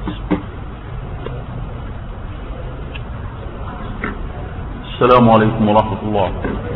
السلام عليكم ورحمة الله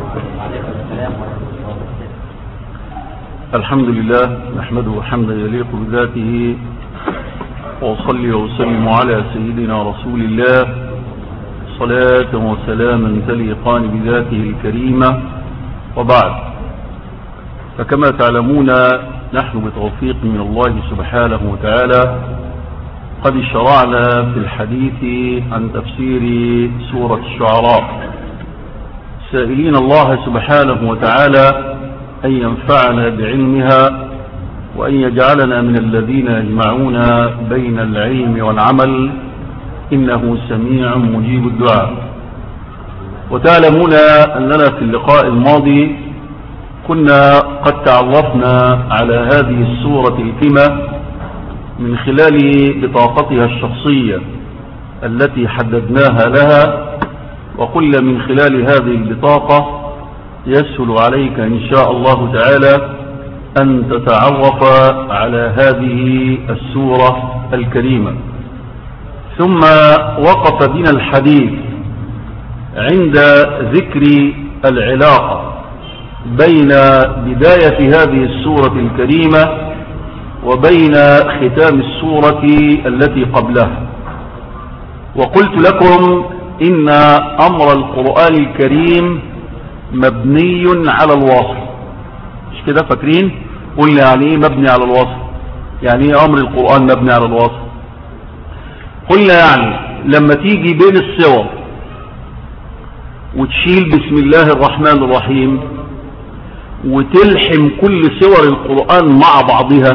الحمد لله نحمده حمدا يليق بذاته وصلي وسلم على سيدنا رسول الله صلاة وسلاما تليقان بذاته الكريمة وبعد فكما تعلمون نحن بتوفيق من الله سبحانه وتعالى قد شرعنا في الحديث عن تفسير سورة الشعراء سائلين الله سبحانه وتعالى أن ينفعنا بعلمها وأن يجعلنا من الذين يجمعون بين العلم والعمل إنه سميع مجيب الدعاء وتعلمون أننا في اللقاء الماضي كنا قد تعرفنا على هذه السورة الكمة من خلال بطاقتها الشخصية التي حددناها لها وقل من خلال هذه البطاقة يسهل عليك إن شاء الله تعالى أن تتعرف على هذه السورة الكريمة ثم وقف بنا الحديث عند ذكر العلاقة بين بداية هذه السورة الكريمة وبين ختام السورة التي قبلها وقلت لكم إن أمر القرآن الكريم مبني على الوصف مش كده فاكرين قلنا يعني ايه مبني على الوصف يعني ايه أمر القرآن مبني على الوصف قلنا يعني لما تيجي بين السور وتشيل بسم الله الرحمن الرحيم وتلحم كل سور القرآن مع بعضها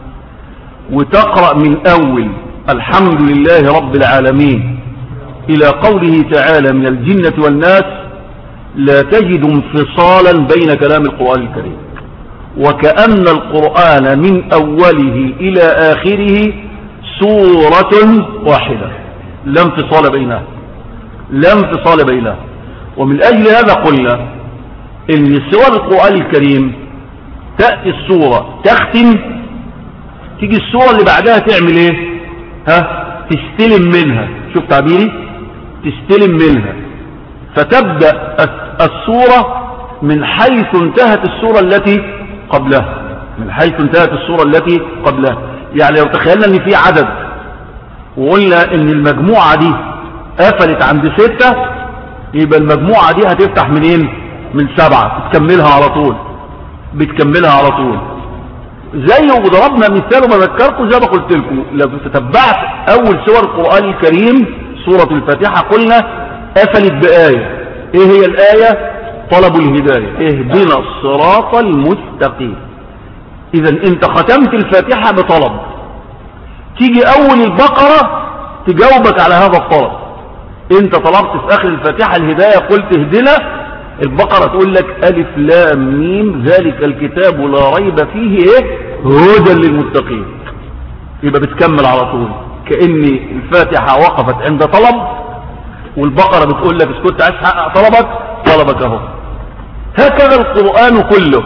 وتقرأ من أول الحمد لله رب العالمين إلى قوله تعالى من الجنة والناس لا تجد انفصالا بين كلام القرآن الكريم وكأن القرآن من أوله إلى آخره سورة واحدة لا انفصال بينها لا انفصال بينها ومن أجل هذا قلنا إن سور القرآن الكريم تأتي السورة تختم تيجي السورة اللي بعدها تعمل ايه ها تستلم منها شوف تعبيري تستلم منها فتبدأ السورة من حيث انتهت السورة التي قبلها من حيث انتهت السورة التي قبلها يعني لو تخيلنا ان في عدد وقلنا ان المجموعة دي قفلت عند ستة يبقى المجموعة دي هتفتح منين من سبعة بتكملها على طول بتكملها على طول زي وضربنا مثال وما ذكركم زي ما قلت لكم لو تتبعت اول سور القرآن الكريم سورة الفاتحة قلنا قفلت بآية ايه هي الآية طلب الهداية اهدنا الصراط المستقيم اذا انت ختمت الفاتحة بطلب تيجي اول البقرة تجاوبك على هذا الطلب انت طلبت في اخر الفاتحة الهداية قلت اهدنا البقرة تقول لك ألف لام ميم ذلك الكتاب لا ريب فيه ايه هدى للمتقين يبقى بتكمل على طول كأن الفاتحة وقفت عند طلب والبقرة بتقول لك اسكت عايز تحقق طلبك طلبك اهو هكذا القرآن كله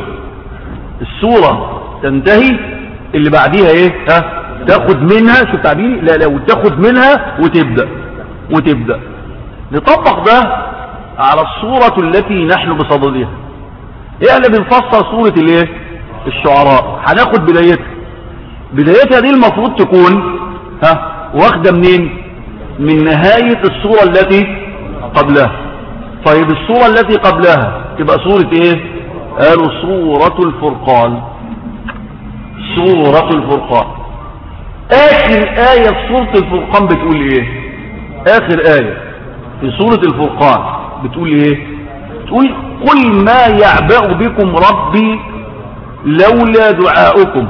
السورة تنتهي اللي بعديها ايه ها تاخد منها شو تعبيري لا لا وتاخد منها وتبدأ وتبدأ نطبق ده على الصورة التي نحن بصددها احنا بنفسر صورة الايه الشعراء هناخد بدايتها بدايتها دي المفروض تكون ها واخدة منين من نهاية الصورة التي قبلها طيب الصورة التي قبلها تبقى صورة ايه قالوا صورة الفرقان صورة الفرقان اخر آية في سورة الفرقان بتقول ايه اخر آية في سورة الفرقان بتقول ايه تقول قل ما يعبأ بكم ربي لولا دعاؤكم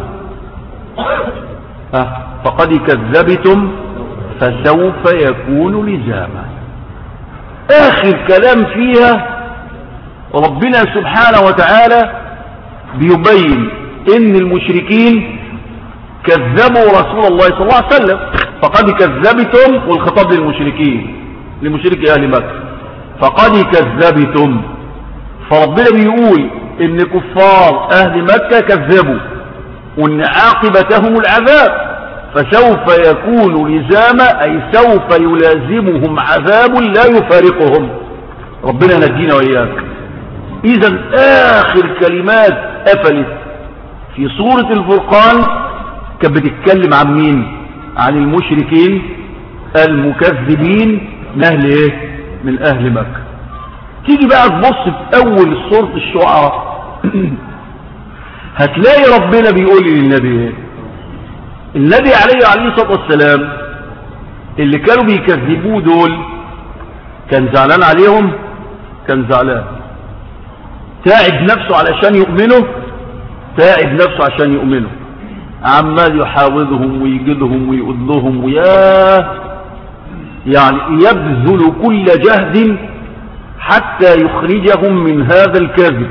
ها فقد كذبتم فسوف يكون لزاما اخر كلام فيها ربنا سبحانه وتعالى بيبين ان المشركين كذبوا رسول الله صلى الله عليه وسلم فقد كذبتم والخطاب للمشركين لمشرك اهل مكة فقد كذبتم فربنا بيقول ان كفار اهل مكة كذبوا وان عاقبتهم العذاب فسوف يكون لزاما أي سوف يلازمهم عذاب لا يفارقهم ربنا نجينا وإياك إذا آخر كلمات قفلت في سورة الفرقان كانت بتتكلم عن مين عن المشركين المكذبين من أهل إيه من أهل مكة تيجي بقى تبص في أول سورة الشعراء هتلاقي ربنا بيقول للنبي ايه النبي عليه عليه الصلاة والسلام اللي كانوا بيكذبوه دول كان زعلان عليهم كان زعلان تعب نفسه علشان يؤمنوا تعب نفسه عشان يؤمنوا عمال يحاوذهم ويجدهم ويقول لهم وياه يعني يبذل كل جهد حتى يخرجهم من هذا الكذب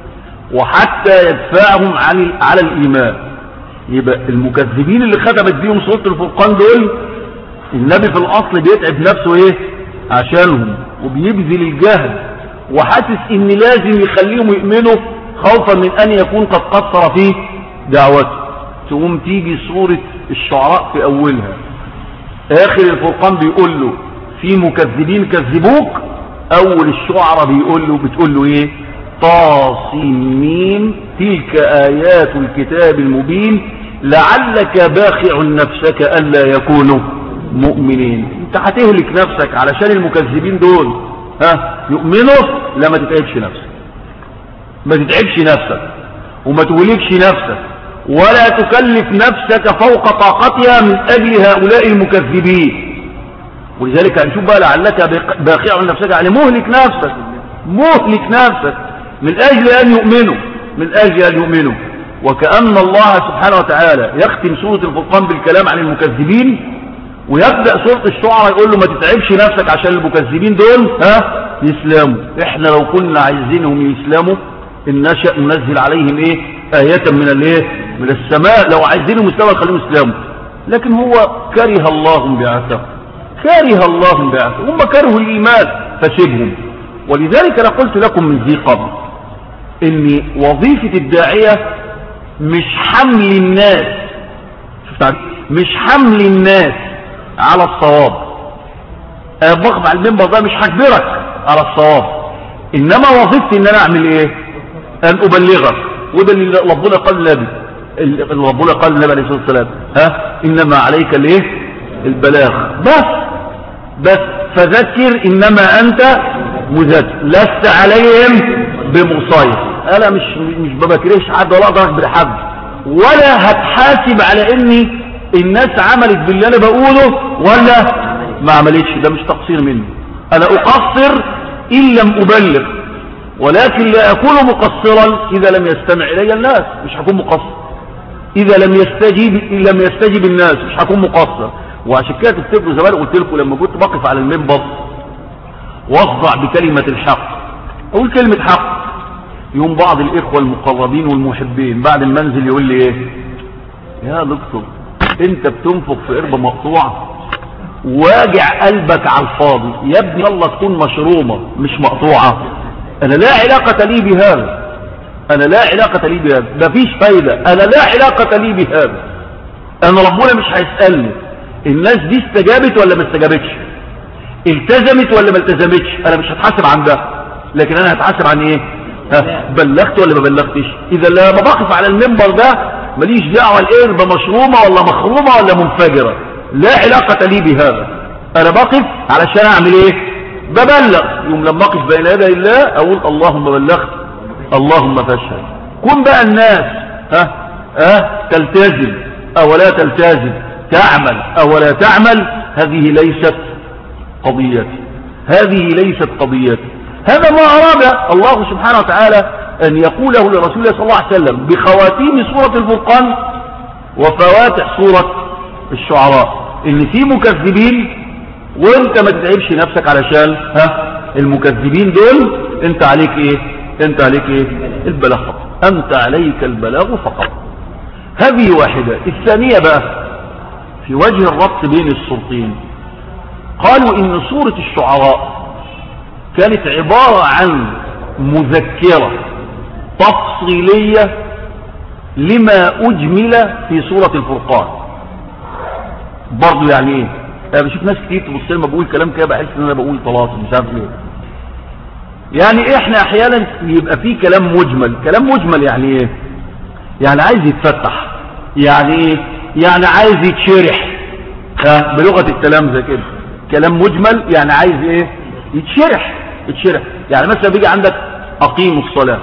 وحتى يدفعهم عن على الإيمان يبقى المكذبين اللي ختمت بيهم سورة الفرقان دول النبي في الأصل بيتعب نفسه ايه عشانهم وبيبذل الجهد وحاسس ان لازم يخليهم يؤمنوا خوفا من ان يكون قد قصر في دعوته تقوم تيجي سورة الشعراء في اولها اخر الفرقان بيقول له في مكذبين كذبوك اول الشعراء بيقول له بتقول له ايه طاصمين تلك ايات الكتاب المبين لعلك باخع نفسك الا يكونوا مؤمنين انت هتهلك نفسك علشان المكذبين دول ها يؤمنوا لا ما تتعبش نفسك ما تتعبش نفسك وما توليكش نفسك ولا تكلف نفسك فوق طاقتها من اجل هؤلاء المكذبين ولذلك هنشوف بقى لعلك باخع نفسك يعني مهلك نفسك مهلك نفسك من اجل ان يؤمنوا من اجل ان يؤمنوا وكأن الله سبحانه وتعالى يختم سورة الفرقان بالكلام عن المكذبين ويبدأ سورة الشعراء يقول له ما تتعبش نفسك عشان المكذبين دول ها يسلموا احنا لو كنا عايزينهم يسلموا ان نشأ ننزل عليهم ايه آية من الايه من السماء لو عايزينهم يسلموا خليهم يسلموا لكن هو كره الله بعثه كره الله بعثه هم كرهوا الايمان فسيبهم ولذلك انا قلت لكم من ذي قبل ان وظيفة الداعية مش حمل الناس مش حمل الناس على الصواب انا بقف على المنبر ده مش هجبرك على الصواب انما وظيفتي ان انا اعمل ايه ان ابلغك وده اللي ربنا قال النبي ربنا قال النبي عليه الصلاه والسلام ها انما عليك الايه البلاغ بس بس فذكر انما انت مذكر لست عليهم بمصاير انا مش مش ببكرهش حد ولا اقدر اخبر حد ولا هتحاسب على اني الناس عملت باللي انا بقوله ولا ما عملتش ده مش تقصير مني انا اقصر ان لم ابلغ ولكن لا اكون مقصرا اذا لم يستمع الي الناس مش هكون مقصر اذا لم يستجيب لم يستجيب الناس مش هكون مقصر وعشان كده تفتكروا زمان قلت لكم لما كنت بقف على المنبر واخضع بكلمه الحق اقول كلمه حق يوم بعض الاخوه المقربين والمحبين بعد المنزل يقول لي ايه يا دكتور انت بتنفق في قربة مقطوعة واجع قلبك على الفاضي يا ابني الله تكون مشرومة مش مقطوعة انا لا علاقة لي بهذا انا لا علاقة لي بهذا مفيش فايدة انا لا علاقة لي بهذا انا ربنا مش هيسألني الناس دي استجابت ولا ما استجابتش التزمت ولا ما التزمتش انا مش هتحاسب عن ده لكن انا هتحاسب عن ايه ها بلغت ولا ما بلغتش اذا لما بقف على المنبر ده ماليش دعوه القربه مشرومه ولا مخرومه ولا منفجره لا علاقه لي بهذا انا بقف علشان اعمل ايه ببلغ يوم لما اقف بين يدي الله اقول اللهم بلغت اللهم فاشهد كن بقى الناس ها ها تلتزم او لا تلتزم تعمل او لا تعمل هذه ليست قضيتي هذه ليست قضيتي هذا ما أراد الله سبحانه وتعالى أن يقوله لرسول الله صلى الله عليه وسلم بخواتيم سورة الفرقان وفواتح سورة الشعراء إن في مكذبين وانت ما تتعبش نفسك علشان ها المكذبين دول انت عليك ايه انت عليك ايه البلاغ فقط انت عليك البلاغ فقط هذه واحدة الثانية بقى في وجه الربط بين الصورتين قالوا ان سورة الشعراء كانت عبارة عن مذكرة تفصيلية لما أجمل في سورة الفرقان برضه يعني ايه انا بشوف ناس كتير تبص لما بقول كلام كده بحس ان انا بقول طلاق مش عارف ليه يعني احنا احيانا يبقى في كلام مجمل كلام مجمل يعني ايه يعني عايز يتفتح يعني ايه يعني عايز يتشرح ها بلغة الكلام زي كده كلام مجمل يعني عايز ايه يتشرح يتشرح يعني مثلا بيجي عندك اقيموا الصلاة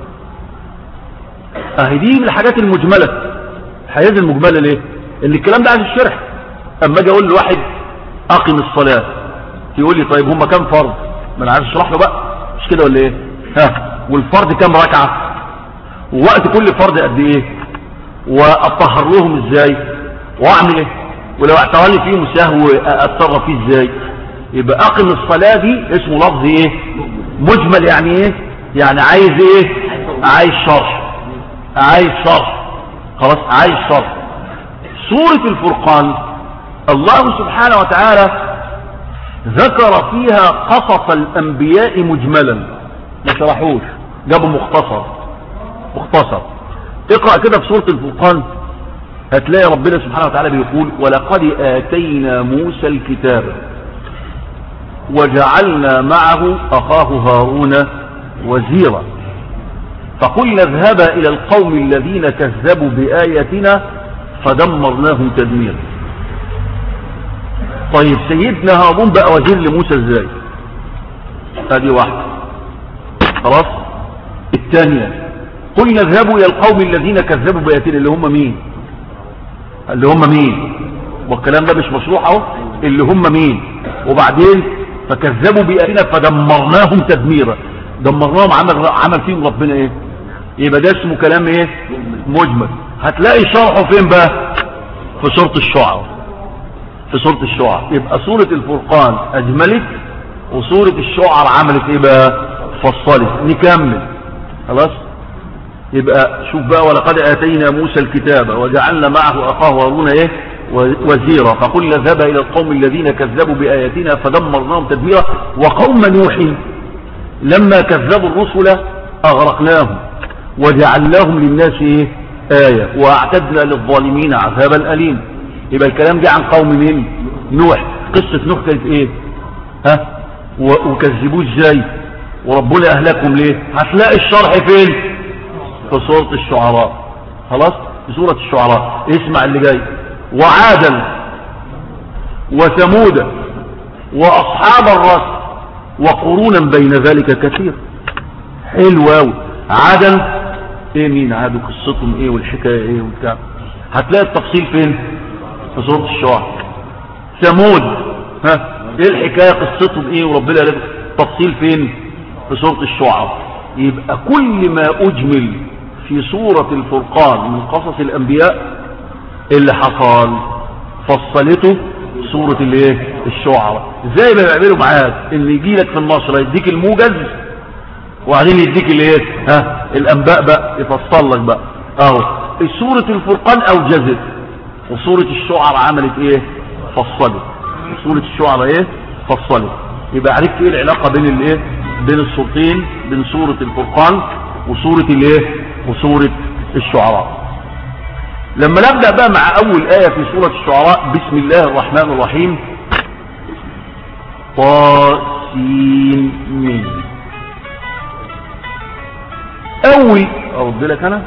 اهي دي من الحاجات المجملة الحاجات المجملة ليه ان الكلام ده عايز الشرح اما اجي اقول لواحد اقم الصلاة يقول لي طيب هم كم فرض ما انا عايز اشرح له بقى مش كده ولا ايه ها والفرض كم ركعة ووقت كل فرض قد ايه واطهر لهم ازاي واعمل ايه ولو اعترالي فيهم سهو اتصرف فيه ازاي يبقى اقم الصلاة دي اسمه لفظ ايه مجمل يعني ايه يعني عايز ايه عايز شرح عايز شرح خلاص عايز شرح سورة الفرقان الله سبحانه وتعالى ذكر فيها قصص الأنبياء مجملا ما شرحوش جابوا مختصر مختصر اقرأ كده في سورة الفرقان هتلاقي ربنا سبحانه وتعالى بيقول ولقد آتينا موسى الكتاب وجعلنا معه أخاه هارون وزيرا فقلنا اذهبا إلى القوم الذين كذبوا بآياتنا فدمرناهم تدميرا طيب سيدنا هارون بقى وزير لموسى ازاي هذه واحدة خلاص الثانية قلنا اذهبوا الى القوم الذين كذبوا بآياتنا اللي هم مين اللي هم مين والكلام ده مش مشروح اهو اللي هم مين وبعدين فكذبوا بآياتنا فدمرناهم تدميرا دمرناهم عمل عمل فيهم ربنا ايه يبقى ده اسمه كلام ايه مجمل هتلاقي شرحه فين بقى في سورة الشعراء في سورة الشعراء يبقى سورة الفرقان اجملت وسورة الشعراء عملت ايه بقى فصلت نكمل خلاص يبقى شوف بقى ولقد اتينا موسى الكتاب وجعلنا معه اخاه هارون ايه وزيرا فقلنا ذهب الى القوم الذين كذبوا باياتنا فدمرناهم تدميرا وقوم نوح لما كذبوا الرسل اغرقناهم وجعلناهم للناس ايه آية واعتدنا للظالمين عذابا أليم يبقى الكلام جه عن قوم مين نوح قصة نوح كانت ايه ها وكذبوه ازاي وربنا اهلكم ليه هتلاقي الشرح فين في سورة الشعراء خلاص في سورة الشعراء اسمع اللي جاي وعادا وثمودا واصحاب الرس وقرونا بين ذلك كثير حلو قوي عادا ايه مين عادوا قصتهم ايه والحكاية ايه وبتاع هتلاقي التفصيل فين في سورة الشعراء ثمود ها ايه الحكاية قصتهم ايه وربنا قال تفصيل فين في سورة الشعراء يبقى كل ما اجمل في سورة الفرقان من قصص الانبياء اللي حصل فصلته سورة الايه الشعراء زي ما بيعملوا معاك ان يجي لك في النشرة يديك الموجز وبعدين يديك الايه ها الانباء بقى يفصل لك بقى اهو سورة الفرقان اوجزت وسورة الشعراء عملت ايه فصلت سورة الشعراء ايه فصلت يبقى عرفت ايه العلاقة بين الايه بين الصورتين بين سورة الفرقان وسورة الايه وسورة الشعراء لما نبدأ بقى مع اول آية في سورة الشعراء بسم الله الرحمن الرحيم طاسين من اول ارد لك انا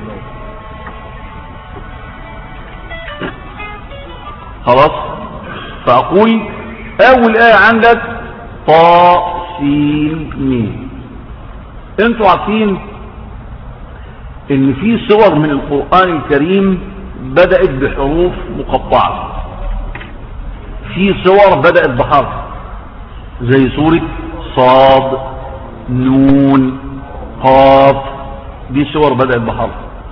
خلاص فاقول اول ايه عندك طاسين مين انتوا عارفين ان في صور من القرآن الكريم بدأت بحروف مقطعة في صور بدأت بحرف زي سورة صاد نون قاف دي صور بدأت بحرف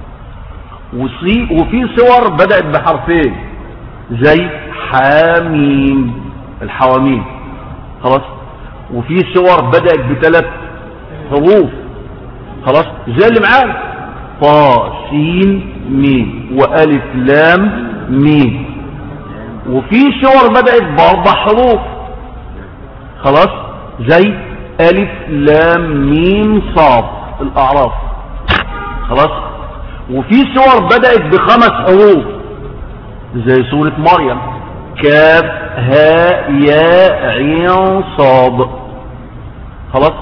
وفي صور بدأت بحرفين زي حاميم الحواميم خلاص وفي صور بدأت بثلاث حروف خلاص زي اللي معانا طا سين ميم وألف لام ميم وفي صور بدأت بأربع حروف خلاص زي ألف لام ميم صاد الأعراف خلاص وفي صور بدأت بخمس حروف زي سورة مريم كاف هاء ياء عين صاد خلاص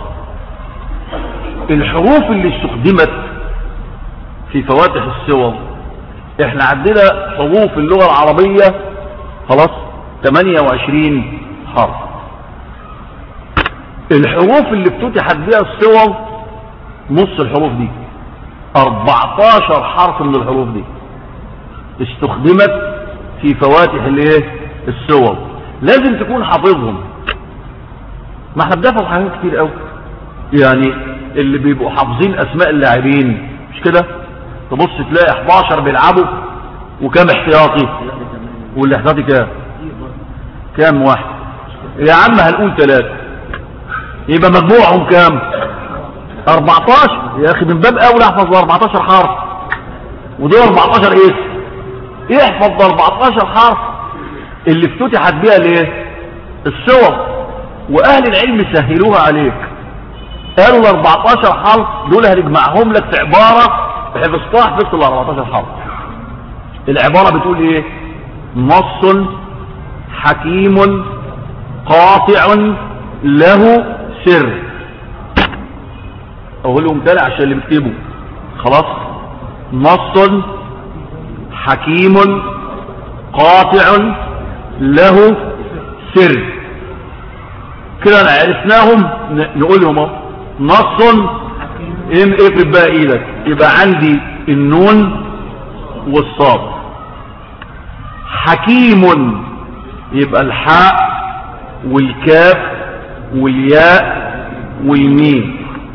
الحروف اللي استخدمت في فواتح السور احنا عندنا حروف اللغة العربية خلاص 28 حرف الحروف اللي افتتحت بها السور نص الحروف دي 14 حرف من الحروف دي استخدمت في فواتح الايه السور لازم تكون حافظهم ما احنا بنفهم حاجات كتير قوي يعني اللي بيبقوا حافظين اسماء اللاعبين مش كده تبص تلاقي 11 بيلعبوا وكام احتياطي والاحتياطي كام كام واحد يا عم هنقول ثلاثة يبقى مجموعهم كام 14 يا اخي من باب اولى احفظ 14 حرف ودول 14 ايه يحفظ 14 حرف اللي افتتحت بيها الايه الصور واهل العلم سهلوها عليك قالوا ال 14 حرف دول هنجمعهم لك في عبارة حفظتها حفظت ال 14 حرف العبارة بتقول ايه نص حكيم قاطع له سر اقول لهم تاني عشان اللي بيكتبوا خلاص نص حكيم قاطع له سر كده عرفناهم نقول لهم نص افرد بقى ايدك يبقى عندي النون والصاد حكيم يبقى الحاء والكاف والياء والميم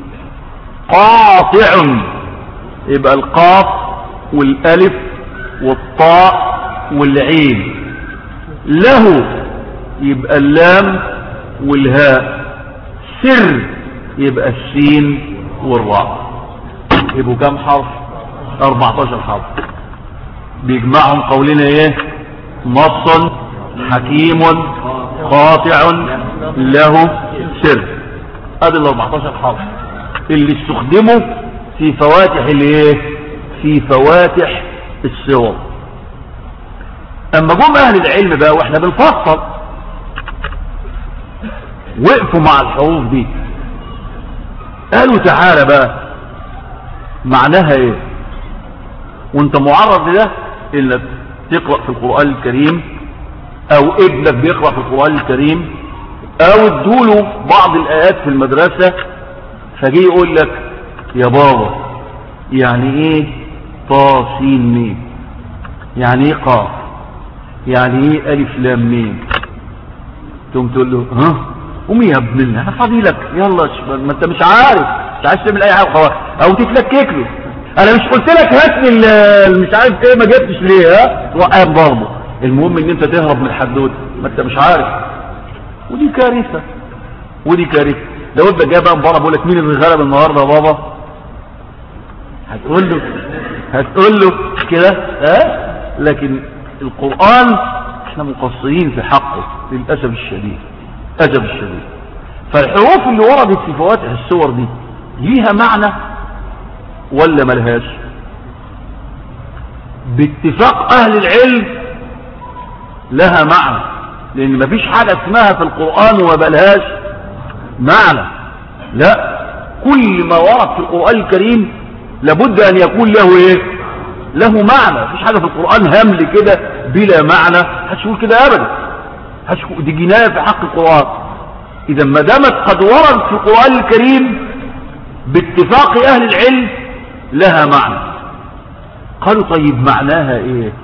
قاطع يبقى القاف والالف والطاء والعين له يبقى اللام والهاء سر يبقى السين والراء يبقوا كم حرف 14 حرف بيجمعهم قولنا ايه نص حكيم قاطع له سر ادي ال 14 حرف اللي استخدموا في فواتح الايه في فواتح السور اما جم اهل العلم بقى واحنا بنفصل وقفوا مع الحروف دي قالوا تعالى بقى معناها ايه وانت معرض لده انك تقرأ في القرآن الكريم او ابنك بيقرأ في القرآن الكريم او ادوله بعض الايات في المدرسة فجي يقول لك يا بابا يعني ايه طاسين ميم يعني ايه قاف يعني ايه الف لام ميم تقوم تقول له ها قوم يا ابن الله انا فاضي لك يلا ما انت مش عارف مش عايز تعمل اي حاجه خلاص او تتلكك له انا مش قلت لك هات لي مش عارف ايه ما جبتش ليه ها وقف برضه المهم ان انت تهرب من الحدوته ما انت مش عارف ودي كارثه ودي كارثه لو انت جاي بقى من بره بقول لك مين اللي غلب النهارده يا بابا هتقول له هتقول له كده ها لكن القرآن احنا مقصرين في حقه للأسف الشديد أسف الشديد فالحروف اللي وردت في فواتح السور دي ليها معنى ولا ملهاش باتفاق أهل العلم لها معنى لأن مفيش حاجة اسمها في القرآن وما بلهاش معنى لا كل ما ورد في القرآن الكريم لابد أن يكون له إيه له معنى مفيش حاجة في القرآن همل كده بلا معنى هتقول كده أبدا دي جناية في حق القرآن إذا ما دامت قد ورد في القرآن الكريم باتفاق أهل العلم لها معنى قالوا طيب معناها إيه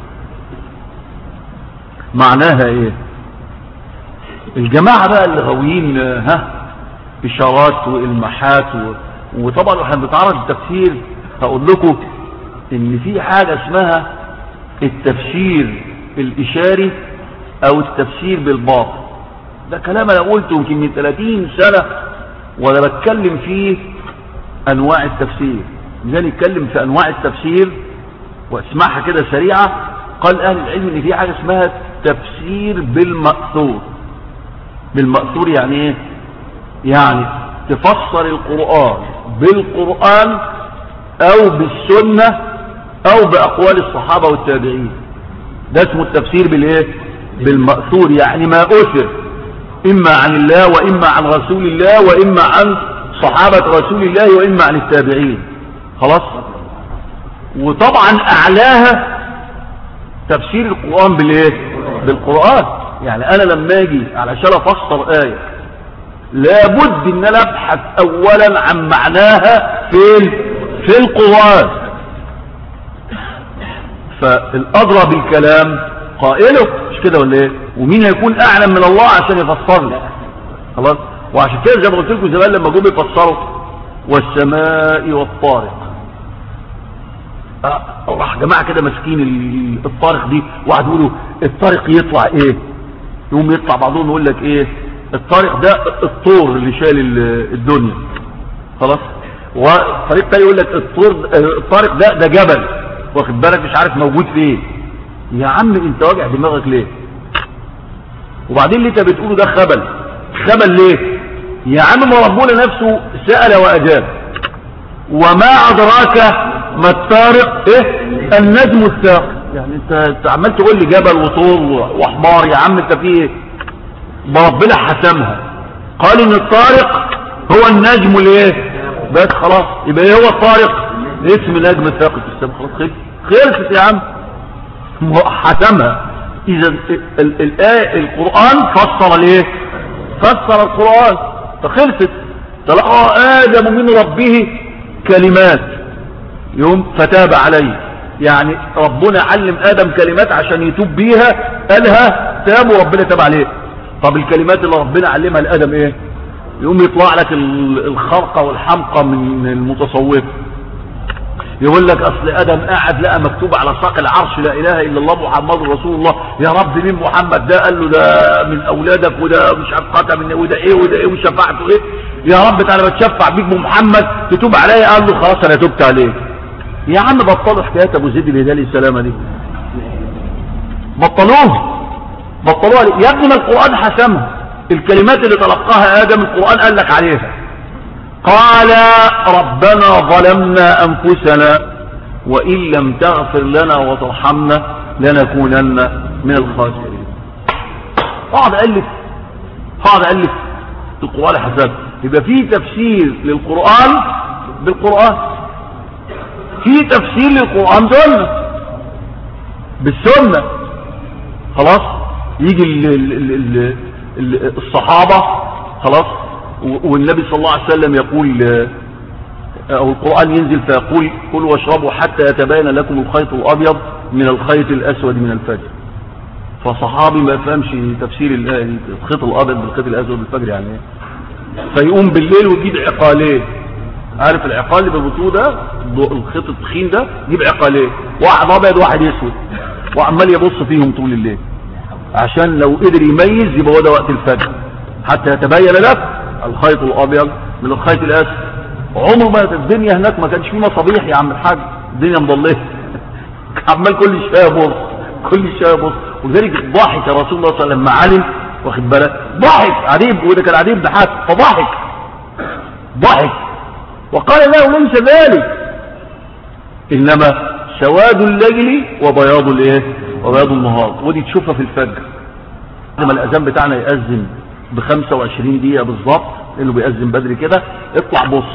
معناها إيه الجماعة بقى اللي غاويين ها إشارات وإلماحات و... وطبعا احنا بنتعرض التفسير هقول لكم ان في حاجة اسمها التفسير الاشاري او التفسير بالباطن ده كلام انا قلته يمكن من 30 سنة وانا بتكلم فيه انواع التفسير ميزان يتكلم في انواع التفسير واسمعها كده سريعة قال اهل العلم ان في حاجة اسمها تفسير بالمأثور بالمأثور يعني ايه يعني تفسر القرآن بالقرآن او بالسنة او باقوال الصحابة والتابعين ده اسمه التفسير بالايه بالمأثور يعني ما أثر إما عن الله وإما عن رسول الله وإما عن صحابة رسول الله وإما عن التابعين خلاص وطبعا أعلاها تفسير القرآن بالإيه بالقرآن يعني أنا لما أجي علشان أفسر آية لابد ان انا ابحث اولا عن معناها في في القرآن فالأضرى بالكلام قائله مش كده ولا ايه ومين هيكون اعلم من الله عشان يفسر لي خلاص وعشان كده زي ما قلت لكم زمان لما جم يفسروا والسماء والطارق أه راح جماعه كده ماسكين الطارق دي وقعد يقولوا الطارق يطلع ايه يقوم يطلع بعضهم يقول لك ايه الطارق ده الطور اللي شال الدنيا خلاص وفريق تاني يقول لك الطور الطارق ده ده جبل واخد بالك مش عارف موجود فين يا عم انت واجع دماغك ليه وبعدين اللي انت بتقوله ده خبل خبل ليه يا عم ما ربنا نفسه سأل وأجاب وما أدراك ما الطارق ايه النجم الثاقب يعني انت, انت عمال تقول لي جبل وطول وحمار يا عم انت في ايه ما ربنا حسمها قال ان الطارق هو النجم الايه بس خلاص يبقى ايه هو الطارق اسم نجم ثاقب في السماء خلاص خلص خلصت يا عم حسمها اذا الايه القران فسر ليه فسر القران فخلصت تلقى ادم من ربه كلمات يوم فتاب عليه يعني ربنا علم ادم كلمات عشان يتوب بيها قالها تاب وربنا تاب عليه طب الكلمات اللي ربنا علمها لادم ايه يقوم يطلع لك الخرقة والحمقى من المتصوف يقول لك اصل ادم قاعد لقى مكتوب على ساق العرش لا اله الا الله محمد رسول الله يا رب مين محمد ده قال له ده من اولادك وده مش عارف من وده ايه وده ايه وشفاعته ايه يا رب تعالى بتشفع بيك بمحمد تتوب عليا قال له خلاص انا تبت عليك يا عم بطلوا حكايات ابو زيد الهلالي السلامه دي بطلوها بطلوها ليه؟ يا ابني ما القران حسمها الكلمات اللي تلقاها ادم القران قال لك عليها قال ربنا ظلمنا أنفسنا وإن لم تغفر لنا وترحمنا لنكونن من الخاسرين قاعد ألف قاعد ألف القرآن حساب يبقى في تفسير للقرآن بالقرآن في تفسير للقرآن سنة بالسنة خلاص يجي ال ال ال الصحابة خلاص والنبي صلى الله عليه وسلم يقول أو القرآن ينزل فيقول كلوا واشربوا حتى يتبين لكم الخيط الأبيض من الخيط الأسود من الفجر فصحابي ما يفهمش تفسير الخيط الأبيض بالخيط الأسود بالفجر يعني ايه فيقوم بالليل ويجيب عقالين عارف العقال اللي بالبطوه ده الخيط التخين ده يجيب عقالين واحد ابيض واحد اسود وعمال يبص فيهم طول الليل عشان لو قدر يميز يبقى هو ده وقت الفجر حتى يتبين لك الخيط الابيض من الخيط الاسود عمر ما الدنيا هناك ما كانش فيه مصابيح يا عم الحاج الدنيا مضليه عمال كل شويه يبص كل شويه يبص ولذلك ضاحك يا رسول الله صلى الله عليه وسلم لما علم واخد بالك ضاحك عديب وده كان عديب ضحك فضحك ضحك وقال له ليس ذلك انما سواد الليل وبياض الايه وبياض النهار ودي تشوفها في الفجر لما الاذان بتاعنا يأذن ب 25 دقيقة بالظبط لانه بيأذن بدري كده اطلع بص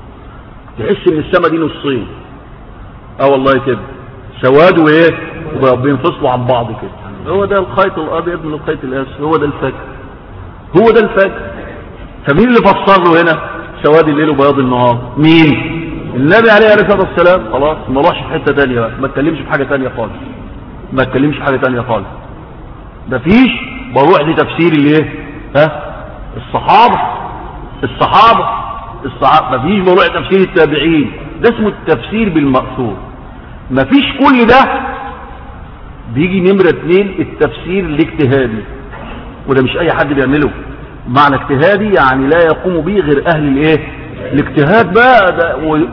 تحس ان السما دي نصين اه والله كده سواد وايه بينفصلوا عن بعض كده هو ده الخيط الابيض من الخيط الاسود هو ده الفجر هو ده الفجر فمين اللي فسر له هنا سواد الليل وبياض النهار مين النبي عليه الصلاه والسلام خلاص ما راحش في حته ثانيه بقى ما اتكلمش في حاجه ثانيه خالص ما اتكلمش في حاجه ثانيه خالص مفيش بروح لتفسير الايه ها الصحابه الصحابه الصحابه مفيش بروح تفسير التابعين ده اسمه التفسير بالمأثور مفيش كل ده بيجي نمرة اتنين التفسير الاجتهادي وده مش اي حد بيعمله معنى اجتهادي يعني لا يقوم به غير اهل الايه الاجتهاد بقى ده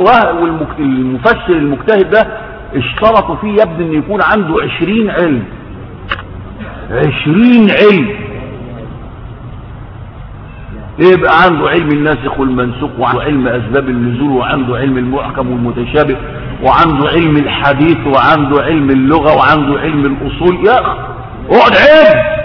والمفسر المجتهد ده اشترطوا فيه يبدو ان يكون عنده عشرين علم عشرين علم يبقى عنده علم الناسخ والمنسوخ وعنده علم اسباب النزول وعنده علم المحكم والمتشابه وعنده علم الحديث وعنده علم اللغة وعنده علم الاصول يا اخي اقعد علم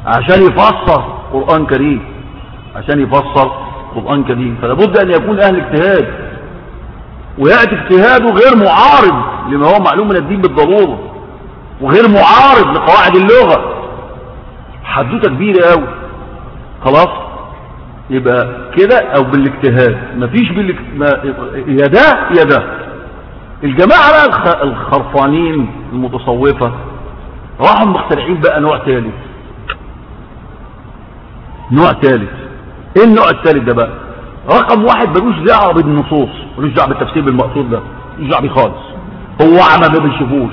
عشان يفسر قرآن كريم عشان يفسر قرآن كريم فلا بد أن يكون أهل اجتهاد ويأتي اجتهاده غير معارض لما هو معلوم من الدين بالضرورة وغير معارض لقواعد اللغة حدوته كبيرة قوي خلاص يبقى كده او بالاجتهاد مفيش بالاجت... ما... يا ده يا ده الجماعة بقى الخ... الخرفانين المتصوفة راحوا مخترعين بقى نوع ثالث نوع ثالث ايه النوع الثالث ده بقى رقم واحد ملوش دعوه بالنصوص ملوش دعوه بالتفسير بالمقصود ده ملوش دعوه بيه خالص هو عمى ما بيشوفوش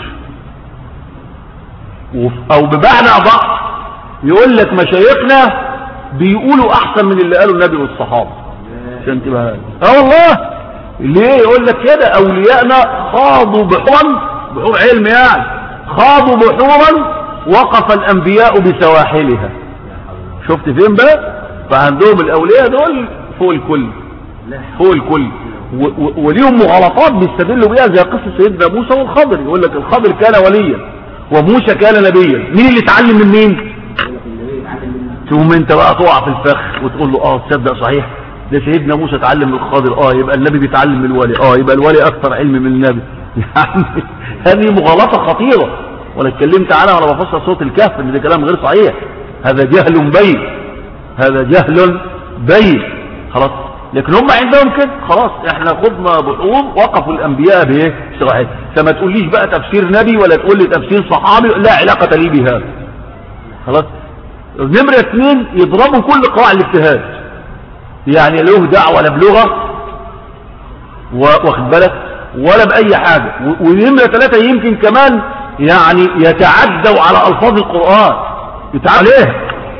وف- او بمعنى ضعف يقول لك مشايخنا بيقولوا احسن من اللي قاله النبي والصحابه عشان تبقى اه والله ليه يقول لك كده اوليائنا خاضوا بحورا بحور علم يعني خاضوا بحورا وقف الانبياء بسواحلها شفت فين بقى فعندهم الاولياء دول فوق الكل فوق الكل و- و- وليهم مغالطات بيستدلوا بيها زي قصه سيدنا موسى والخضر يقول لك الخضر كان وليا وموسى كان نبيا مين اللي اتعلم من مين ثم انت بقى تقع في الفخ وتقول له اه تصدق صحيح ده سيدنا موسى اتعلم من الخضر اه يبقى النبي بيتعلم من الولي اه يبقى الولي اكثر علم من النبي يعني هذه مغالطه خطيره ولا اتكلمت عنها وانا بفسر صوت الكهف ان ده كلام غير صحيح هذا جهل بين هذا جهل بين خلاص لكن هم عندهم كده خلاص احنا خضنا بحور وقفوا الانبياء بايه بصراحه فما تقوليش بقى تفسير نبي ولا تقول لي تفسير صحابي لا علاقه لي بهذا خلاص نمرة اثنين يضربوا كل قواعد الاجتهاد يعني له دعوة لا بلغة و- واخد بالك ولا بأي حاجة و- ونمرة ثلاثة يمكن كمان يعني يتعدوا على ألفاظ القرآن يتعدوا عليها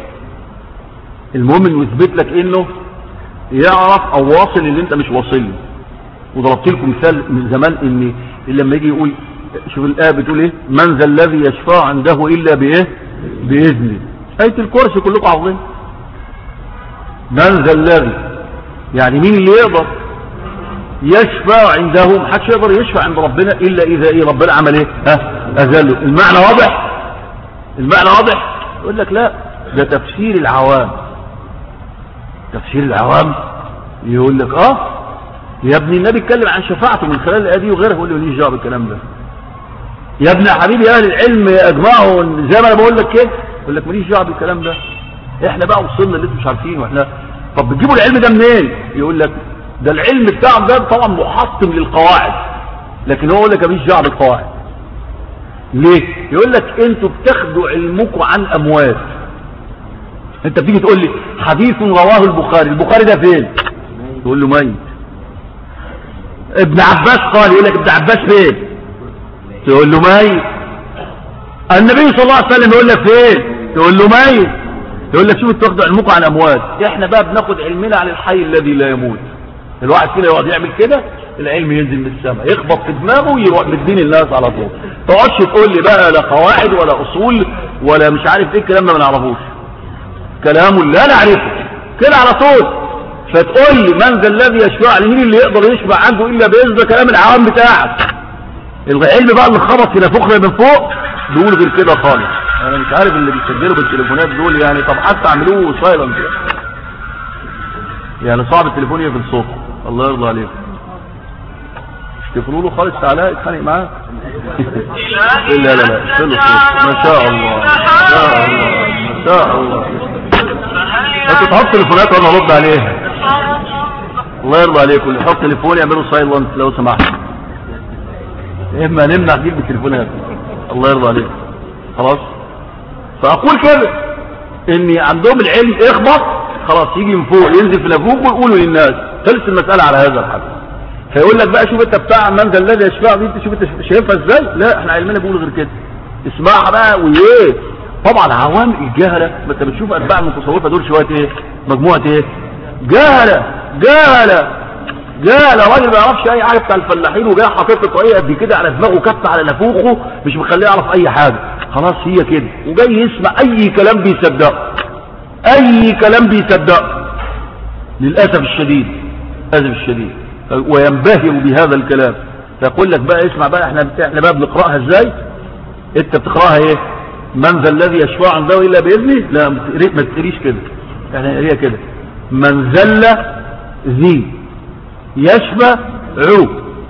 المهم انه يثبت لك انه يعرف او واصل اللي انت مش واصل له وضربت لكم مثال من زمان ان لما يجي يقول شوف الآية بتقول ايه من ذا الذي يشفع عنده الا بايه باذنه آية الكرسي كلكم عارفين من ذا الذي يعني مين اللي يقدر يشفع عنده محدش يقدر يشفع عند ربنا الا اذا ايه ربنا عمل ايه ها اذله المعنى واضح المعنى واضح يقول لك لا ده تفسير العوام تفسير العوام يقول لك اه يا ابني النبي اتكلم عن شفاعته من خلال الايه دي وغيرها يقول له ليش دعوه بالكلام ده يا ابن حبيبي اهل العلم اجمعوا زي ما انا بقول لك كده يقول لك ماليش دعوه بالكلام ده احنا بقى وصلنا اللي انتم مش عارفينه احنا طب بتجيبوا العلم ده منين يقول لك ده العلم بتاعه ده طبعا محطم للقواعد لكن هو يقول لك ماليش دعوه بالقواعد ليه يقول لك انتوا بتاخدوا علمكم عن اموات انت بتيجي تقول لي حديث رواه البخاري البخاري ده فين تقول له ميت ابن عباس قال يقول لك ابن عباس فين تقول له ميت النبي صلى الله عليه وسلم يقول لك فين تقول له ميت يقول لك شوف انتوا بتاخدوا علمكم عن اموات احنا بقى بناخد علمنا عن الحي الذي لا يموت الواحد كده يقعد يعمل كده العلم ينزل من السماء يخبط في دماغه ويروح مدين الناس على طول تقعدش تقول لي بقى لا قواعد ولا اصول ولا مش عارف ايه الكلام ده ما نعرفوش كلامه لا نعرفه كده على طول فتقول لي من ذا الذي يشفع لي مين اللي يقدر يشفع عنده الا باذن ده كلام العوام بتاعك العلم بقى اللي خبط في نافوخنا من فوق بيقول غير كده خالص انا مش عارف اللي بيسجلوا بالتليفونات دول يعني طب حتى اعملوه سايلنت يعني صعب التليفون يقفل صوته الله يرضى عليك مش تقولوا له خالص تعالى اتخانق معاه لا لا لا شنو ما شاء الله ما شاء الله ما شاء الله انت تحط تليفونات وانا ارد عليها الله يرضى عليكم اللي يحط تليفون يعملوا سايلنت لو سمحت اما نمنع جيب التليفونات الله يرضى عليك خلاص فاقول كده ان عندهم العلم اخبط خلاص يجي من فوق ينزل في نافوخ ويقولوا للناس خلص المسألة على هذا الحد فيقول لك بقى شوف انت بتاع من ذا الذي يشفع دي انت شوف انت شايفها ازاي لا احنا علمنا بيقول غير كده اسمعها بقى وايه طبعا عوام الجهله ما انت بتشوف اتباع المتصوفه دول شويه ايه مجموعه ايه جهله جهله جهله راجل ما يعرفش اي حاجه بتاع الفلاحين وجاي حاطط له طريقه قد كده على دماغه كف على نافوخه مش مخليه يعرف اي حاجه خلاص هي كده وجاي يسمع اي كلام بيصدقه اي كلام بيصدقه للاسف الشديد للاسف الشديد وينبهر بهذا الكلام فيقول لك بقى اسمع بقى احنا احنا بقى بنقراها ازاي انت بتقراها ايه من ذا الذي يشفع عنده إلا بإذنه لا ما تقريش كده يعني هي كده من ذل ذي يشفى عو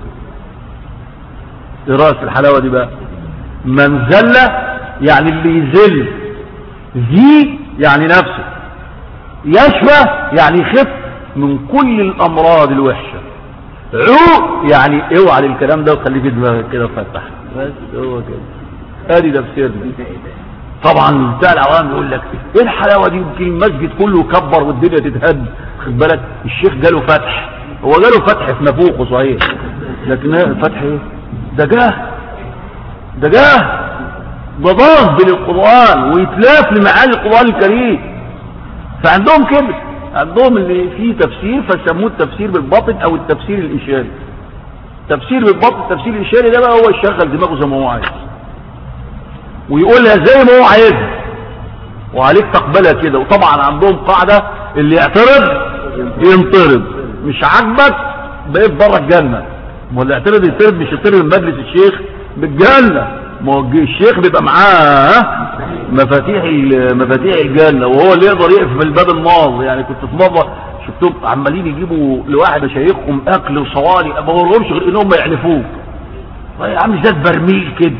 راس الحلاوة دي بقى من ذل يعني اللي يذل ذي يعني نفسه يشفى يعني يخف من كل الأمراض الوحشة عو يعني اوعى للكلام ده وخليه في دماغك كده فتح بس هو كده ادي تفسيرنا طبعا بتاع العوام يقول لك ايه الحلاوه دي يمكن المسجد كله كبر والدنيا تتهد خد بالك الشيخ جاله فتح هو جاله فتح في نافوخه صحيح لكن فتح ايه ده جاه ده جاه ده ضاف بالقران ويتلاف لمعاني القران الكريم فعندهم كده عندهم اللي فيه تفسير فسموه التفسير بالباطن او التفسير الاشاري تفسير بالباطن التفسير الاشاري ده بقى هو يشغل دماغه زي ما هو عايز ويقولها زي ما هو عايزها وعليك تقبلها كده وطبعا عندهم قاعدة اللي يعترض ينطرد مش عاجبك بقيت بره الجنة ما اللي يعترض ينطرد مش يطرد من مجلس الشيخ بالجنة ما هو الشيخ بيبقى معاه مفاتيح مفاتيح الجنة وهو اللي يقدر يقفل الباب النار يعني كنت في مرة شفتهم عمالين يجيبوا لواحد مشايخهم اكل وصواني ما بقولهمش غير انهم ما يعرفوه عامل زي برميل كده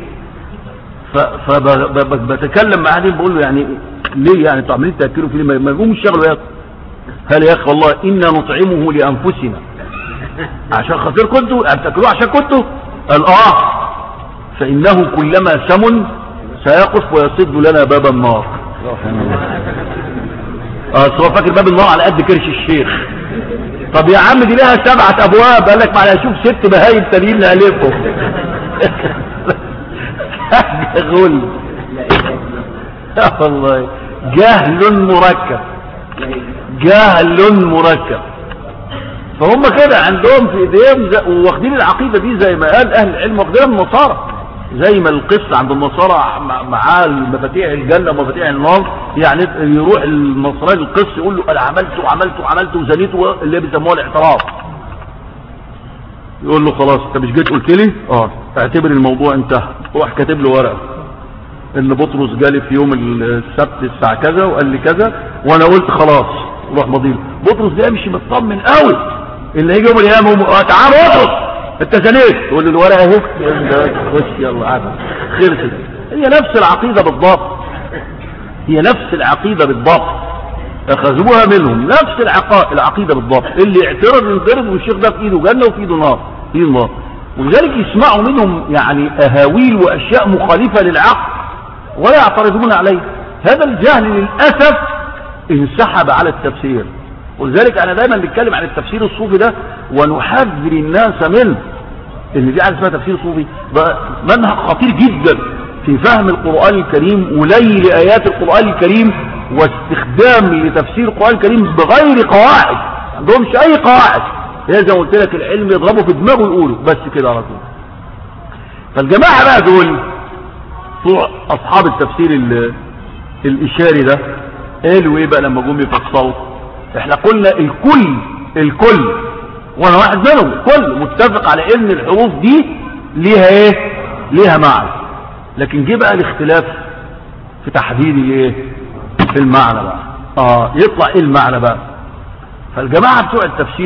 فبتكلم مع عادل بقول له يعني ليه يعني انتوا عاملين تاكلوا فيه ما يقوموا يشتغلوا ياكلوا قال يا اخي والله انا نطعمه لانفسنا عشان خاطر كنتوا بتاكلوه عشان كنتوا قال اه فانه كلما سمن سيقف ويصد لنا باب النار اه هو فاكر باب النار على قد كرش الشيخ طب يا عم دي لها سبعة ابواب قال لك معلش شوف ست بهايم تانيين نالفهم غل والله جهل مركب جهل مركب فهم كده عندهم في ايديهم واخدين العقيده دي زي ما قال اهل العلم واخدينها من النصارى زي ما القصه عند النصارى معاه مفاتيح الجنه ومفاتيح النار يعني يروح النصراني القس يقول له انا عملت وعملت وعملت وزنيت اللي بيسموها الاعتراف يقول له خلاص انت مش جيت قلت لي اه اعتبر الموضوع انتهى روح كاتب له ورقه ان بطرس جالي في يوم السبت الساعه كذا وقال لي كذا وانا قلت خلاص روح مضيل بطرس ده يمشي مطمن قوي اللي هيجي يوم القيامه آه تعال بطرس انت زنيت تقول له الورقه اهي خش يلا عاد خلصت هي نفس العقيده بالضبط هي نفس العقيده بالضبط اخذوها منهم نفس العقيده بالضبط اللي يعترض ينضرب والشيخ ده في ايده جنه وفي ايده نار في ايده نار ولذلك يسمعوا منهم يعني أهاويل وأشياء مخالفة للعقل ولا يعترضون عليه هذا الجهل للأسف انسحب على التفسير ولذلك أنا دايما بتكلم عن التفسير الصوفي ده ونحذر الناس منه ان دي عارف اسمها تفسير صوفي منهج خطير جدا في فهم القرآن الكريم ولي لآيات القرآن الكريم واستخدام لتفسير القرآن الكريم بغير قواعد عندهمش أي قواعد هي زي ما قلت لك العلم يضربه في دماغه ويقوله بس كده على طول فالجماعة بقى دول طوع أصحاب التفسير الإشاري ده قالوا إيه بقى لما جم يفصلوا إحنا قلنا الكل الكل وأنا واحد منهم الكل متفق على إن الحروف دي ليها إيه ليها معنى لكن جه بقى الاختلاف في تحديد الايه في المعنى بقى اه يطلع ايه المعنى بقى فالجماعة بتوع التفسير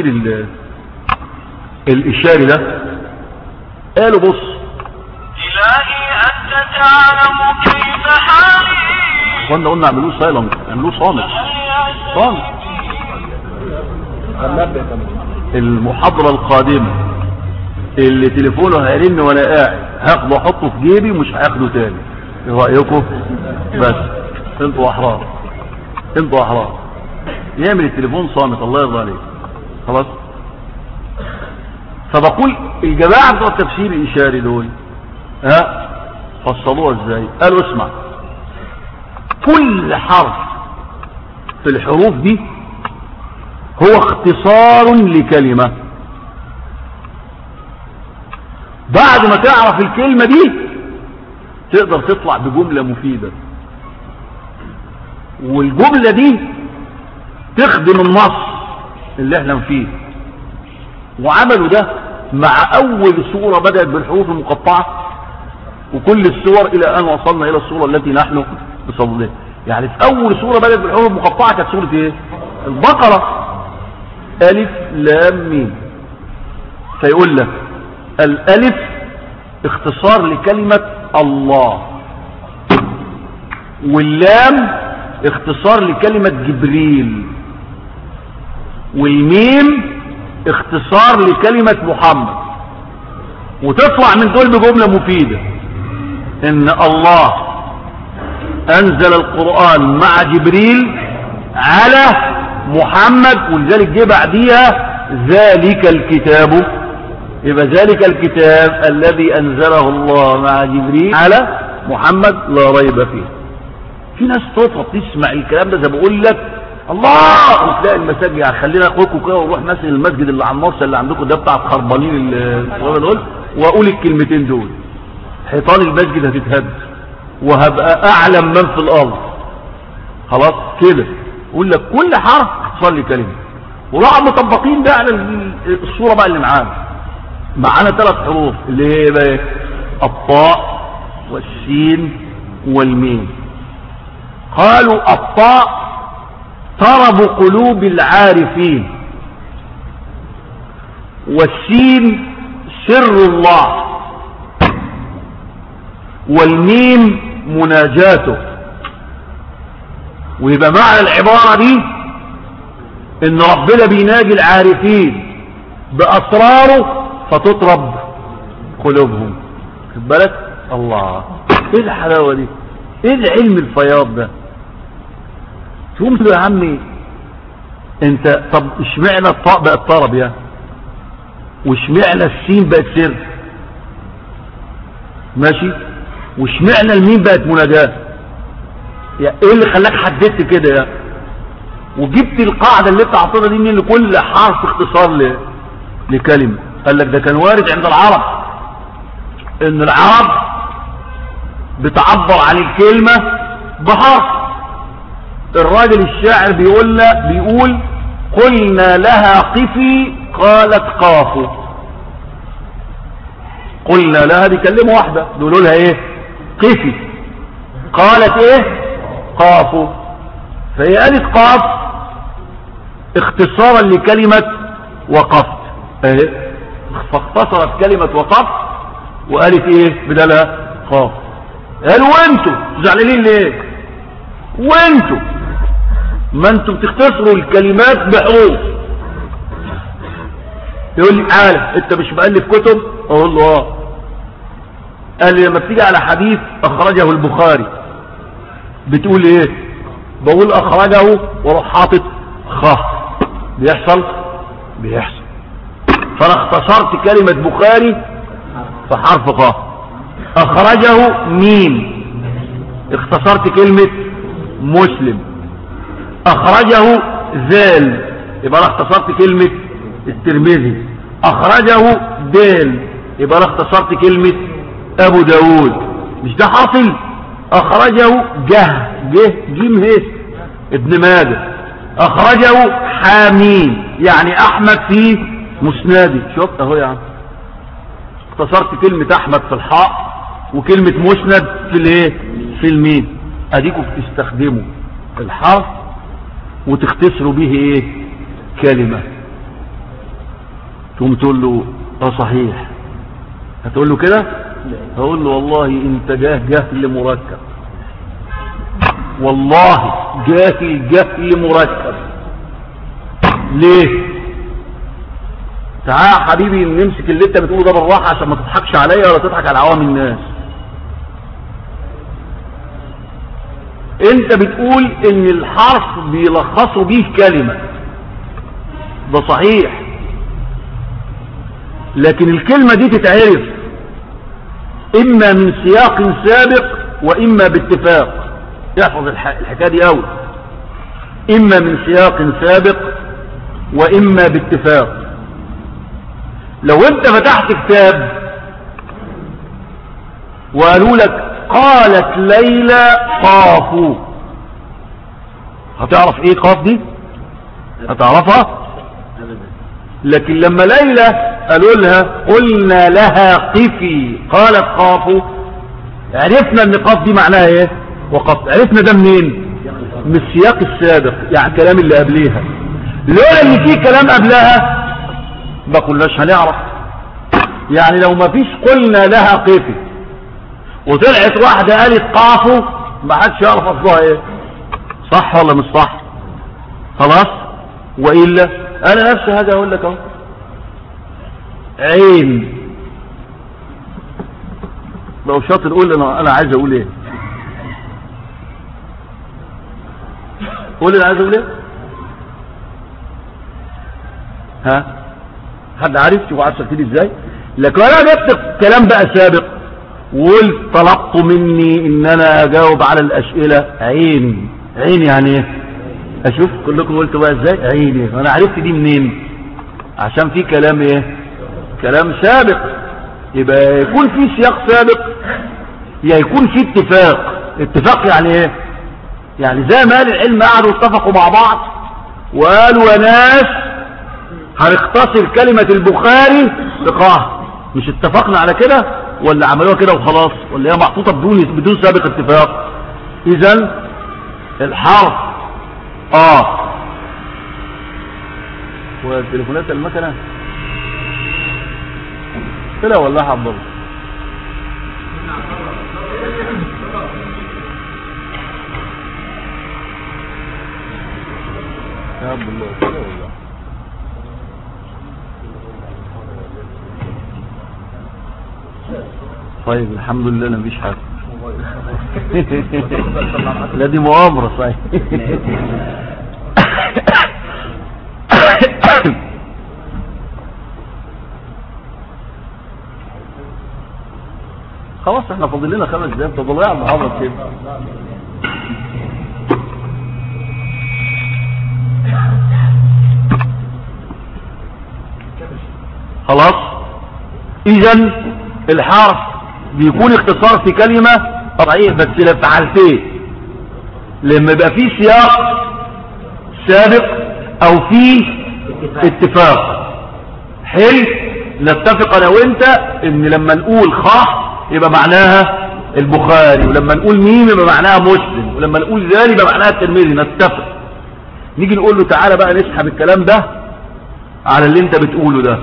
الإشاري ده قالوا بص إلهي أنت تعلم كيف حالي قلنا قلنا اعملوه سايلنت اعملوه صامت صامت المحاضرة القادمة اللي تليفونه هيرن وانا قاعد هاخده احطه في جيبي مش هاخده تاني ايه رايكم بس انتوا احرار انتوا احرار يعمل التليفون صامت الله يرضى عليك خلاص فبقول الجماعة بتوع التفسير الإشاري دول ها فصلوها ازاي قالوا اسمع كل حرف في الحروف دي هو اختصار لكلمة بعد ما تعرف الكلمة دي تقدر تطلع بجملة مفيدة والجملة دي تخدم النص اللي احنا فيه وعملوا ده مع اول سورة بدأت بالحروف المقطعة وكل السور الى ان وصلنا الى الصورة التي نحن بصددها يعني في اول سورة بدأت بالحروف المقطعة كانت سورة ايه البقرة الف لام ميم فيقول لك الالف اختصار لكلمة الله واللام اختصار لكلمة جبريل والميم اختصار لكلمة محمد وتطلع من دول بجملة مفيدة ان الله انزل القرآن مع جبريل على محمد ولذلك جه بعديها ذلك الكتاب يبقى ذلك الكتاب الذي انزله الله مع جبريل على محمد لا ريب فيه في ناس تطرق تسمع الكلام ده زي بقول لك الله وتلاقي المساجد يعني خلينا اخوكم كده ونروح مثلا المسجد اللي على النص اللي عندكم ده بتاع الخربانين الصغيره دول واقول الكلمتين دول حيطان المسجد هتتهد وهبقى اعلم من في الارض خلاص كده يقول لك كل حرف اختصار لي كلمه وراحوا مطبقين ده على الصوره بقى اللي معانا معانا ثلاث حروف اللي هي بقى الطاء والسين والميم قالوا الطاء طرب قلوب العارفين والسين سر الله والميم مناجاته ويبقى معنى العبارة دي ان ربنا بيناجي العارفين بأسراره فتطرب قلوبهم خد بالك الله ايه الحلاوة دي ايه العلم الفياض ده تقوم تقول يا عمي انت طب اشمعنى الطاء بقت طرب يا واشمعنى السين بقت سر ماشي واشمعنى الميم بقت مناجاه يا ايه اللي خلاك حددت كده يا وجبت القاعده اللي انت حاططها دي منين لكل حرف اختصار ل... لكلمه قال لك ده كان وارد عند العرب ان العرب بتعبر عن الكلمه بحرف الراجل الشاعر بيقول له بيقول قلنا لها قفي قالت قاف قلنا لها دي كلمه واحده بيقولوا لها ايه قفي قالت ايه قاف فهي قالت قاف اختصارا لكلمة وقفت ايه فاختصرت كلمة وقفت وقالت ايه بدلها قاف قالوا وانتوا زعلانين ليه وانتوا ما انتوا بتختصروا الكلمات بحروف يقول لي عالم انت مش مؤلف كتب اقول له اه قال لي لما بتيجي على حديث اخرجه البخاري بتقول ايه بقول اخرجه واروح حاطط خ بيحصل بيحصل فانا اختصرت كلمة بخاري في حرف خ اخرجه ميم اختصرت كلمة مسلم اخرجه ذال يبقى انا اختصرت كلمة الترمذي اخرجه دال يبقى انا اختصرت كلمة ابو داود مش ده حاصل اخرجه جه جه جيم هس ابن ماجه اخرجه حامين يعني احمد في مسنادي شفت اهو يا عم اختصرت كلمة احمد في الحاء وكلمة مسند في الايه في الميم اديكم بتستخدموا الحرف وتختصروا به ايه كلمة تقوم تقول له اه صحيح هتقول له كده هقول له والله انت جاه جهل مركب والله جاهل جهل مركب ليه تعال يا حبيبي نمسك اللي انت بتقوله ده بالراحه عشان ما تضحكش عليا ولا تضحك على عوام الناس انت بتقول ان الحرف بيلخصوا بيه كلمة ده صحيح لكن الكلمة دي تتعرف اما من سياق سابق واما باتفاق يحفظ الحكاية دي اوي اما من سياق سابق واما باتفاق لو انت فتحت كتاب وقالوا لك قالت ليلى قافوا هتعرف ايه قاف دي هتعرفها لكن لما ليلى قالوا لها قلنا لها قفي قالت قافوا عرفنا ان قف دي معناها ايه وقف عرفنا ده منين من السياق السابق يعني كلام اللي قبليها لولا ان في كلام قبلها ما كناش هنعرف يعني لو ما فيش قلنا لها قفت وطلعت واحدة قالت قافوا ما حدش يعرف اصلها ايه صح ولا مش صح خلاص وإلا انا نفسي هذا اقول لك اهو عين لو شاطر قول انا انا عايز اقول ايه قول انا عايز اقول ايه ها حد عارف شوف عارف شكلي ازاي لكن انا جبت كلام بقى سابق وقلت طلبت مني ان انا اجاوب على الاسئله عين عين يعني ايه اشوف كلكم قلتوا بقى ازاي عيني انا عرفت دي منين عشان في كلام ايه كلام سابق يبقى يكون في سياق سابق يا يكون في اتفاق اتفاق يعني ايه يعني زي ما قال العلم قعدوا اتفقوا مع بعض وقالوا يا ناس هنختصر كلمة البخاري بقاه مش اتفقنا على كده ولا عملوها كده وخلاص ولا هي محطوطة بدون بدون سابق اتفاق اذا الحرف اه والتليفونات المكنة طلع ولا حضر يا رب الله طلع ولا طيب الحمد لله انا مفيش حاجه لا دي مؤامره صحيح خلاص احنا فاضل لنا خمس دقايق طب ضيع المحاضره كده خلاص اذا الحرف بيكون اختصار في كلمة صحيح بس في حالتين لما يبقى في سياق سابق او في اتفاق حلو نتفق انا وانت ان لما نقول خ يبقى معناها البخاري ولما نقول ميم يبقى معناها مسلم ولما نقول ذال يبقى معناها الترمذي نتفق نيجي نقول له تعالى بقى نسحب الكلام ده على اللي انت بتقوله ده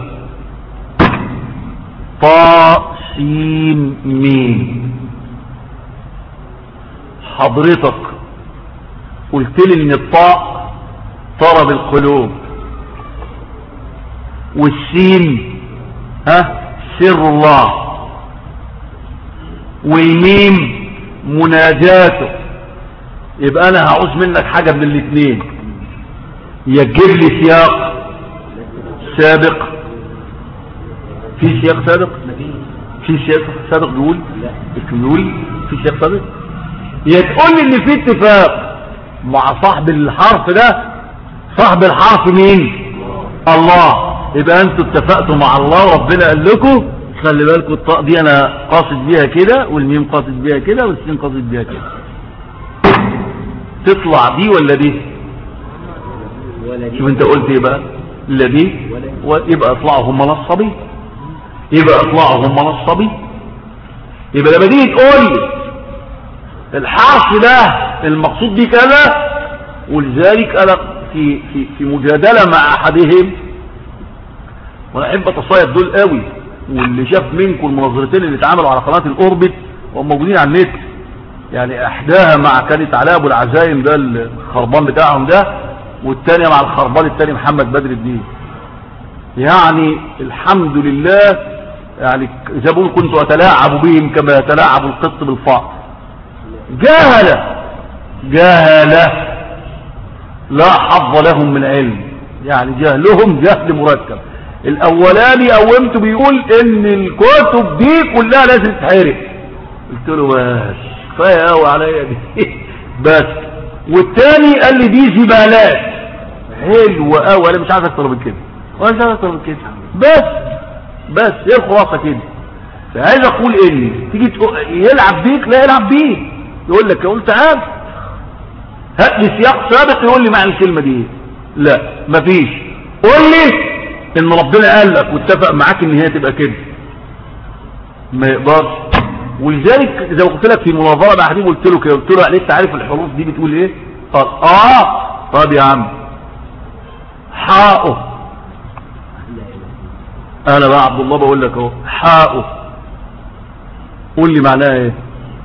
طاء سين ميم حضرتك قلت لي ان الطاء طرب القلوب والسين ها سر الله والميم مناجاته يبقى انا هعوز منك حاجة من الاثنين يجيب لي سياق سابق في سياق سابق في سياق سابق بيقول بيقول في سياق سابق يا تقول لي ان في اتفاق مع صاحب الحرف ده صاحب الحرف مين الله يبقى انتوا اتفقتوا مع الله وربنا قال لكم خلي بالكم الطاء دي انا قاصد بيها كده والميم قاصد بيها كده والسين قاصد بيها كده تطلع دي ولا دي شوف انت قلت ايه بقى لا دي يبقى اطلعهم منصبي يبقى اطلعهم منصبي يبقى لما تيجي تقول لي الحرف ده المقصود بيه كذا ولذلك انا في في في مجادله مع احدهم وانا احب اتصايد دول قوي واللي شاف منكم المناظرتين اللي اتعملوا على قناه الاوربت وهم موجودين على النت يعني احداها مع كانت علاء ابو العزايم ده الخربان بتاعهم ده والثانيه مع الخربان الثاني محمد بدر الدين يعني الحمد لله يعني زي بقول كنت اتلاعب بهم كما يتلاعب القط بالفار جهلة جهلة لا حظ لهم من علم يعني جهلهم جهل مركب الاولاني قومته بيقول ان الكتب دي كلها لازم تتحرق قلت له بس كفايه قوي عليا دي بس والتاني قال لي دي زبالات حلوه قوي انا مش عايز اكتر من كده ولا مش عايز اكتر من كده بس بس ايه الخلاصه كده فعايز اقول ان تيجي تقول يلعب بيك لا يلعب بيك يقول لك يقول تعال هات لي سياق سابق يقول لي معنى الكلمه دي ايه لا مفيش قول لي ان ربنا قال لك واتفق معاك ان هي تبقى كده ما يقدرش ولذلك زي ما قلت لك في مناظره مع حبيب قلت له كده قلت له انت عارف الحروف دي بتقول ايه قال اه طب يا عم حاؤه انا بقى عبد الله بقول لك اهو حاؤه قول لي معناها ايه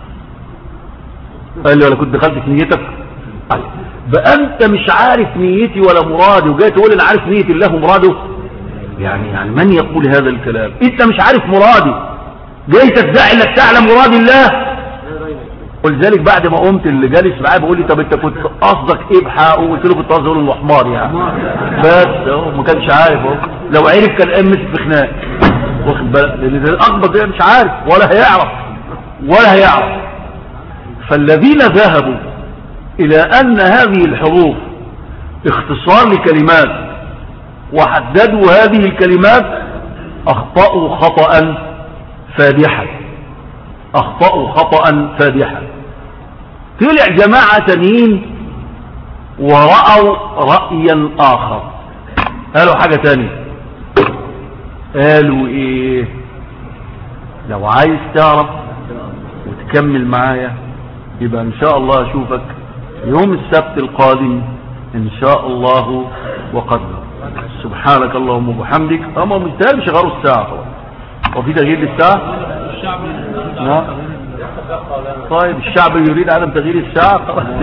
قال لي ولا كنت دخلت في نيتك قال بقى انت مش عارف نيتي ولا مرادي وجاي تقول انا عارف نية الله ومراده يعني يعني من يقول هذا الكلام انت مش عارف مرادي جاي تدعي انك تعلم مراد الله ولذلك بعد ما قمت اللي جالس معايا بيقول لي طب انت كنت قصدك ايه بحقه قلت له كنت قصدي اقول انه حمار يعني بس اهو ما كانش عارف اهو لو عرف كان قام مسك في خناق واخد بالك لان ده الاكبر ده مش عارف ولا هيعرف ولا هيعرف فالذين ذهبوا الى ان هذه الحروف اختصار لكلمات وحددوا هذه الكلمات اخطأوا خطأ فادحا اخطأوا خطأ فادحا طلع جماعة تانيين ورأوا رأيا اخر قالوا حاجة تانية قالوا ايه لو عايز تعرف وتكمل معايا يبقى ان شاء الله اشوفك يوم السبت القادم ان شاء الله وقدر سبحانك اللهم وبحمدك اما مجتهد مش غيروا الساعة طبعا وفي تغيير للساعة نعم طيب الشعب يريد عدم تغيير الساعة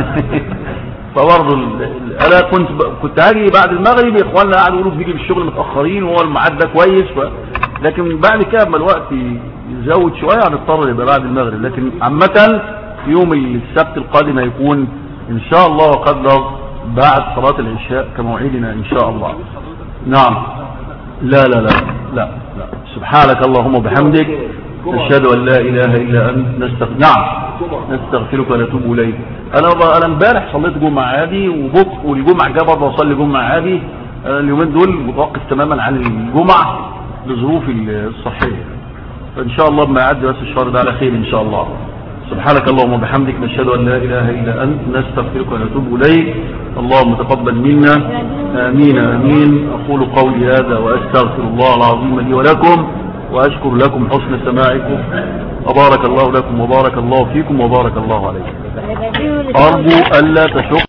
فبرضه ال- ال- انا كنت ب... كنت هاجي بعد المغرب اخواننا قعدوا يقولوا بيجي بالشغل متاخرين وهو الميعاد ده كويس ف... لكن بعد كده اما الوقت يزود شويه هنضطر يبقى بعد المغرب لكن عامه يوم السبت القادم هيكون ان شاء الله وقدر بعد صلاه العشاء كموعدنا ان شاء الله نعم لا لا لا لا لا سبحانك اللهم وبحمدك نشهد ان لا اله الا انت نستغفر نعم نستغفرك ونتوب اليك انا بقى انا امبارح صليت جمعه عادي وبك والجمعه الجايه برضه اصلي جمعه عادي أنا اليومين دول متوقف تماما عن الجمعه لظروفي الصحيه فان شاء الله بما يعدي بس الشهر ده على خير ان شاء الله سبحانك اللهم وبحمدك نشهد ان لا اله الا انت نستغفرك ونتوب اليك اللهم تقبل منا امين امين اقول قولي هذا واستغفر الله العظيم لي ولكم واشكر لكم حسن سماعكم وبارك الله لكم وبارك الله فيكم وبارك الله عليكم ارجو الا تشق